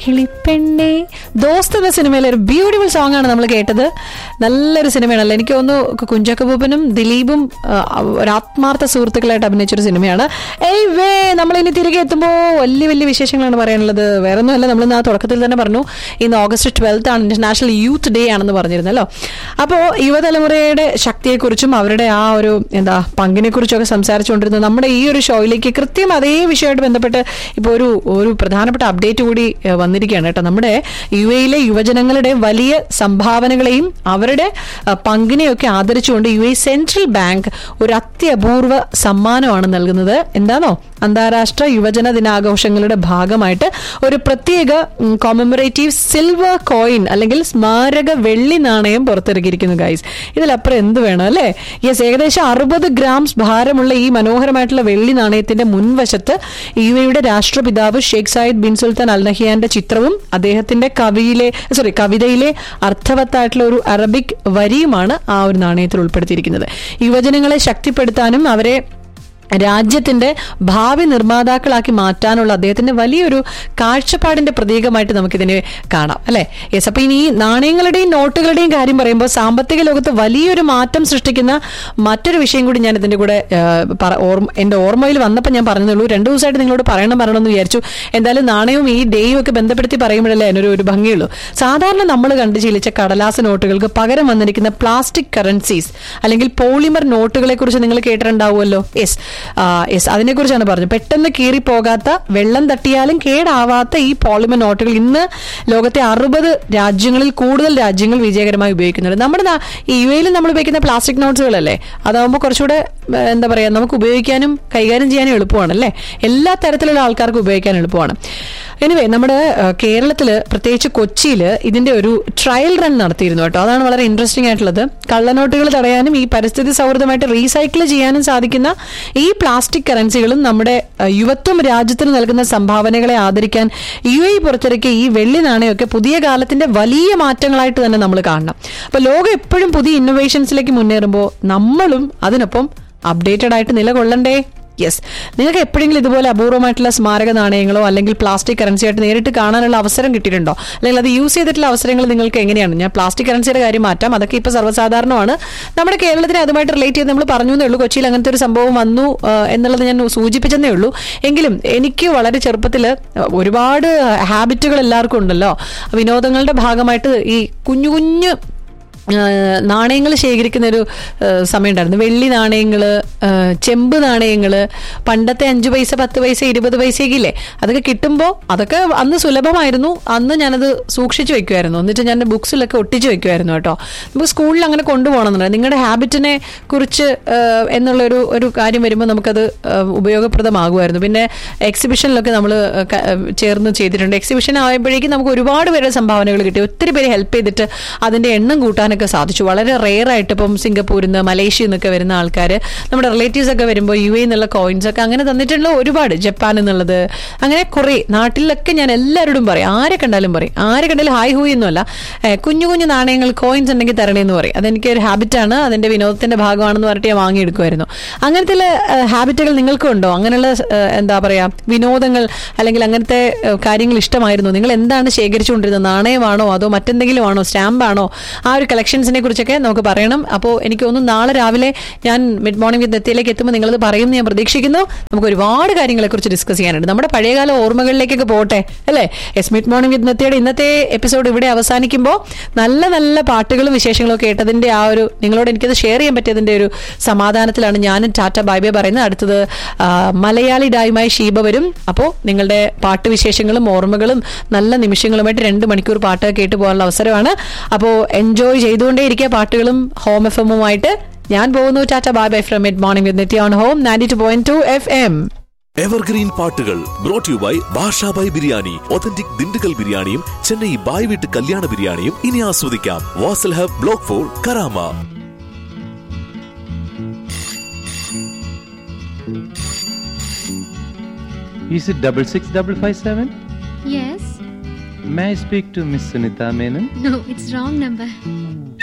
കിളിപ്പെണ്ണേ ദോസ്ത് എന്ന സിനിമയിലെ ഒരു ബ്യൂട്ടിഫുൾ സോങ് ആണ് നമ്മൾ കേട്ടത് നല്ലൊരു സിനിമയാണല്ലോ എനിക്ക് തോന്നുന്നു കുഞ്ചക്കബൂപ്പനും ദിലീപും ആ, ഒരു ആത്മാർത്ഥ സുഹൃത്തുക്കളായിട്ട് അഭിനയിച്ചൊരു സിനിമയാണ് ഏയ് വേ നമ്മൾ ഇനി തിരികെ എത്തുമ്പോൾ വലിയ വലിയ വിശേഷങ്ങളാണ് പറയാനുള്ളത് വേറെ ഒന്നുമല്ല നമ്മൾ ഇന്ന് ആ തുടക്കത്തിൽ തന്നെ പറഞ്ഞു ഇന്ന് ഓഗസ്റ്റ് ട്വൽത്ത് ആണ് ഇന്റർനാഷണൽ യൂത്ത് ഡേ ആണെന്ന് പറഞ്ഞിരുന്നല്ലോ അപ്പോൾ യുവതലമുറയുടെ ശക്തിയെക്കുറിച്ചും അവരുടെ ആ ഒരു എന്താ പങ്കിനെ കുറിച്ചൊക്കെ സംസാരിച്ചുകൊണ്ടിരുന്ന നമ്മുടെ ഈ ഒരു ഷോയിലേക്ക് കൃത്യം അതേ വിഷയമായിട്ട് ബന്ധപ്പെട്ട് ഇപ്പോൾ ഒരു ഒരു പ്രധാനപ്പെട്ട അപ്ഡേറ്റ് കൂടി ഏഹ്, വന്നിരിക്കുകയാണ് കേട്ടോ നമ്മുടെ യു എയിലെ യുവജനങ്ങളുടെ വലിയ സംഭാവനകളെയും അവരുടെ അഹ്, പങ്കിനെയൊക്കെ ആദരിച്ചുകൊണ്ട് യു എ സെൻട്രൽ ബാങ്ക് ഒരു അത്യപൂർവ സമ്മാനമാണ് നൽകുന്നത് എന്താണോ അന്താരാഷ്ട്ര യുവജന ദിനാഘോഷങ്ങളുടെ ഭാഗമായിട്ട് ഒരു പ്രത്യേക കോമമറേറ്റീവ് സിൽവർ കോയിൻ അല്ലെങ്കിൽ സ്മാരക വെള്ളി നാണയം പുറത്തിറക്കിയിരിക്കുന്നു ഗൈസ് ഇതിലപ്പുറം എന്ത് വേണം അല്ലേ യെസ് ഏകദേശം അറുപത് ഗ്രാംസ് ഭാരമുള്ള ഈ മനോഹരമായിട്ടുള്ള വെള്ളി നാണയത്തിന്റെ മുൻവശത്ത് യു എയുടെ രാഷ്ട്രപിതാവ് Sheikh Zayed bin Sultan al നഹിയാന്റെ ചിത്രവും അദ്ദേഹത്തിന്റെ കവിയിലെ സോറി കവിതയിലെ അർത്ഥവത്തായിട്ടുള്ള ഒരു അറബിക് വരിയുമാണ് ആ ഒരു നാണയത്തിൽ ഉൾപ്പെടുത്തിയിരിക്കുന്നത് യുവജനങ്ങളെ ശക്തിപ്പെടുത്താനും അവരെ രാജ്യത്തിന്റെ ഭാവി നിർമ്മാതാക്കളാക്കി മാറ്റാനുള്ള അദ്ദേഹത്തിന്റെ വലിയൊരു കാഴ്ചപ്പാടിന്റെ പ്രതീകമായിട്ട് നമുക്കിതിനെ കാണാം അല്ലെ യെസ് അപ്പൊ ഇനി ഈ നാണയങ്ങളുടെയും നോട്ടുകളുടെയും കാര്യം പറയുമ്പോൾ സാമ്പത്തിക ലോകത്ത് വലിയൊരു മാറ്റം സൃഷ്ടിക്കുന്ന മറ്റൊരു വിഷയം കൂടി ഞാൻ ഇതിന്റെ കൂടെ ആ, പറ- ഓർമ്മ എന്റെ ഓർമ്മയിൽ വന്നപ്പോൾ ഞാൻ പറഞ്ഞുള്ളൂ രണ്ടു ദിവസമായിട്ട് നിങ്ങളോട് പറയണം പറയണമെന്ന് വിചാരിച്ചു എന്തായാലും നാണയവും ഈ ഡേയും ഒക്കെ ബന്ധപ്പെടുത്തി പറയുമ്പോഴല്ലേ അതിനൊരു ഒരു ഭംഗിയുള്ളൂ സാധാരണ നമ്മൾ കണ്ടു ശീലിച്ച കടലാസ നോട്ടുകൾക്ക് പകരം വന്നിരിക്കുന്ന പ്ലാസ്റ്റിക് കറൻസീസ് അല്ലെങ്കിൽ പോളിമർ നോട്ടുകളെ കുറിച്ച് നിങ്ങൾ കേട്ടിട്ടുണ്ടാവുമല്ലോ യെസ് യെസ് അതിനെക്കുറിച്ചാണ് പറഞ്ഞത് പെട്ടെന്ന് കീറിപ്പോകാത്ത വെള്ളം തട്ടിയാലും കേടാവാത്ത ഈ പോളിമർ നോട്ടുകൾ ഇന്ന് ലോകത്തെ അറുപത് രാജ്യങ്ങളിൽ കൂടുതൽ രാജ്യങ്ങൾ വിജയകരമായി ഉപയോഗിക്കുന്നുണ്ട് നമ്മുടെ നാ- ഈ യു എയിൽ നമ്മൾ ഉപയോഗിക്കുന്ന പ്ലാസ്റ്റിക് നോട്ട്സുകളല്ലേ അതാവുമ്പോൾ കുറച്ചുകൂടെ ഏ, എന്താ പറയുക നമുക്ക് ഉപയോഗിക്കാനും കൈകാര്യം ചെയ്യാനും എളുപ്പമാണ് അല്ലേ എല്ലാ തരത്തിലുള്ള ആൾക്കാർക്ക് ഉപയോഗിക്കാൻ എളുപ്പമാണ് എനിവേ നമ്മുടെ കേരളത്തിൽ പ്രത്യേകിച്ച് കൊച്ചിയിൽ ഇതിന്റെ ഒരു ട്രയൽ റൺ നടത്തിയിരുന്നു കേട്ടോ അതാണ് വളരെ ഇൻട്രസ്റ്റിംഗ് ആയിട്ടുള്ളത് കള്ളനോട്ടുകൾ തടയാനും ഈ പരിസ്ഥിതി സൗഹൃദമായിട്ട് റീസൈക്കിൾ ചെയ്യാനും സാധിക്കുന്ന ഈ പ്ലാസ്റ്റിക് കറൻസികളും നമ്മുടെ ഏഹ്, യുവത്വം രാജ്യത്തിന് നൽകുന്ന സംഭാവനകളെ ആദരിക്കാൻ യു എ പുറത്തിറക്കിയ ഈ വെള്ളി നാണയമൊക്കെ പുതിയ കാലത്തിന്റെ വലിയ മാറ്റങ്ങളായിട്ട് തന്നെ നമ്മൾ കാണണം അപ്പൊ ലോകം എപ്പോഴും പുതിയ ഇന്നോവേഷൻസിലേക്ക് മുന്നേറുമ്പോൾ നമ്മളും അതിനൊപ്പം അപ്ഡേറ്റഡ് ആയിട്ട് നിലകൊള്ളണ്ടേ യെസ് നിങ്ങൾക്ക് എപ്പോഴെങ്കിലും ഇതുപോലെ അപൂർവമായിട്ടുള്ള സ്മാരക നാണയങ്ങളോ അല്ലെങ്കിൽ പ്ലാസ്റ്റിക് കറൻസി ആയിട്ട് നേരിട്ട് കാണാനുള്ള അവസരം കിട്ടിയിട്ടുണ്ടോ അല്ലെങ്കിൽ അത് യൂസ് ചെയ്തിട്ടുള്ള അവസരങ്ങൾ നിങ്ങൾക്ക് എങ്ങനെയാണ് ഞാൻ പ്ലാസ്റ്റിക് കറൻസിയുടെ കാര്യം മാറ്റാം അതൊക്കെ ഇപ്പോൾ സർവ്വസാധാരണമാണ് നമ്മുടെ കേരളത്തിന് അതുമായിട്ട് റിലേറ്റ് ചെയ്ത് നമ്മൾ പറഞ്ഞു എന്നേ ഉള്ളൂ കൊച്ചിയിൽ അങ്ങനത്തെ ഒരു സംഭവം വന്നു ആ, എന്നുള്ളത് ഞാൻ സൂചിപ്പിച്ചെന്നേ ഉള്ളൂ എങ്കിലും എനിക്ക് വളരെ ചെറുപ്പത്തിൽ ഒരുപാട് ഹാബിറ്റുകൾ എല്ലാവർക്കും ഉണ്ടല്ലോ വിനോദങ്ങളുടെ ഭാഗമായിട്ട് ഈ കുഞ്ഞു കുഞ്ഞു നാണയങ്ങൾ ശേഖരിക്കുന്ന ഒരു സമയം ഉണ്ടായിരുന്നു വെള്ളി നാണയങ്ങൾ ചെമ്പ് നാണയങ്ങൾ പണ്ടത്തെ അഞ്ച് പൈസ പത്ത് പൈസ ഇരുപത് പൈസയൊക്കെ ഇല്ലേ അതൊക്കെ കിട്ടുമ്പോൾ അതൊക്കെ അന്ന് സുലഭമായിരുന്നു അന്ന് ഞാനത് സൂക്ഷിച്ചു വെക്കുമായിരുന്നു എന്നിട്ട് ഞാൻ ബുക്സിലൊക്കെ ഒട്ടിച്ചു വെക്കുമായിരുന്നു കേട്ടോ നമുക്ക് സ്കൂളിൽ അങ്ങനെ കൊണ്ടുപോകണമെന്നുണ്ട് നിങ്ങളുടെ ഹാബിറ്റിനെ കുറിച്ച് ആ, എന്നുള്ളൊരു ഒരു കാര്യം വരുമ്പോൾ നമുക്കത് ആ, ഉപയോഗപ്രദമാകുമായിരുന്നു പിന്നെ എക്സിബിഷനിലൊക്കെ നമ്മൾ ചേർന്ന് ചെയ്തിട്ടുണ്ട് എക്സിബിഷൻ ആയപ്പോഴേക്കും നമുക്ക് ഒരുപാട് പേരുടെ സംഭാവനകൾ കിട്ടി ഒത്തിരി പേര് ഹെൽപ്പ് ചെയ്തിട്ട് അതിന്റെ എണ്ണം കൂട്ടാനൊക്കെ സാധിച്ചു വളരെ റെയർ ആയിട്ട് ഇപ്പം സിംഗപ്പൂരിൽ നിന്ന് മലേഷ്യയിൽ നിന്നൊക്കെ വരുന്ന ആൾക്കാർ നമ്മുടെ റിലേറ്റീവ്സ് ഒക്കെ വരുമ്പോൾ യു എ എന്നുള്ള കോയിൻസ് ഒക്കെ അങ്ങനെ തന്നിട്ടുള്ള ഒരുപാട് ജപ്പാൻ എന്നുള്ളത് അങ്ങനെ കുറേ നാട്ടിലൊക്കെ ഞാൻ എല്ലാവരോടും പറയും ആരെ കണ്ടാലും പറയും ആരെ കണ്ടാലും ഹായ് ഹൂയി ഒന്നുമല്ല ഏഹ് കുഞ്ഞു കുഞ്ഞു നാണയങ്ങൾ കോയിൻസ് ഉണ്ടെങ്കിൽ തരണേന്ന് പറയും അതെനിക്ക് ഒരു ഹാബിറ്റാണ് അതിന്റെ വിനോദത്തിന്റെ ഭാഗമാണെന്ന് പറഞ്ഞിട്ട് ഞാൻ വാങ്ങിയെടുക്കുമായിരുന്നു അങ്ങനത്തെ ഹാബിറ്റുകൾ നിങ്ങൾക്കും ഉണ്ടോ അങ്ങനെയുള്ള ഏഹ്, എന്താ പറയാ വിനോദങ്ങൾ അല്ലെങ്കിൽ അങ്ങനത്തെ ഏഹ്, കാര്യങ്ങൾ ഇഷ്ടമായിരുന്നു നിങ്ങൾ എന്താണ് ശേഖരിച്ചുകൊണ്ടിരുന്നത് നാണയമാണോ അതോ മറ്റെന്തെങ്കിലും ആണോ സ്റ്റാമ്പാണോ ആ ഒരു കളക്ഷൻസിനെ കുറിച്ചൊക്കെ നമുക്ക് പറയണം അപ്പോൾ എനിക്ക് തോന്നുന്നു നാളെ രാവിലെ ഞാൻ മിഡ് മോർണിംഗ് വിത്ത് നെത്തിയിലേക്ക് എത്തുമ്പോൾ നിങ്ങളത് പറയുമെന്ന് ഞാൻ പ്രതീക്ഷിക്കുന്നു നമുക്ക് ഒരുപാട് കാര്യങ്ങളെ കുറിച്ച് ഡിസ്കസ് ചെയ്യാനുണ്ട് നമ്മുടെ പഴയകാല ഓർമ്മകളിലേക്കൊക്കെ പോട്ടെ അല്ലേ എസ് മിഡ് മോർണിംഗ് വിത്ത് നെത്തിയുടെ ഇന്നത്തെ എപ്പിസോഡ് ഇവിടെ അവസാനിക്കുമ്പോൾ നല്ല നല്ല പാട്ടുകളും വിശേഷങ്ങളും ഒക്കെ കേട്ടതിന്റെ ആ ഒരു നിങ്ങളോട് എനിക്കത് ഷെയർ ചെയ്യാൻ പറ്റിയതിന്റെ ഒരു സമാധാനത്തിലാണ് ഞാനും ടാറ്റ ബൈ ബൈ പറയുന്നത് അടുത്തത് ആ, മലയാളി ഡായുമായി ഷീബ വരും അപ്പോൾ നിങ്ങളുടെ പാട്ട് വിശേഷങ്ങളും ഓർമ്മകളും നല്ല നിമിഷങ്ങളുമായിട്ട് രണ്ട് മണിക്കൂർ പാട്ട് കേട്ട് പോകാനുള്ള അവസരമാണ് അപ്പോൾ എൻജോയ് ചെയ്തുകൊണ്ടേ ഇരിക്കുക പാട്ടുകളും ഹോം എഫ് എമ്മുമായിട്ട് ഞാൻ പോകുന്നു tata bye bye from mid morning with Nithya on home ninety two point two F M evergreen പാട്ടുകൾ brought you by Bashabhai biryani authentic Dindigul ബിരിയാണിയും ചെന്നൈ ബായ് വീട്ട് കല്യാണ ബിരിയാണിയും ഇനി ആസ്വദിക്കാം Vasal hub block four Karama Is it double six double five seven? Yes. May I speak to Miss Sunita Menon? No, it's wrong number.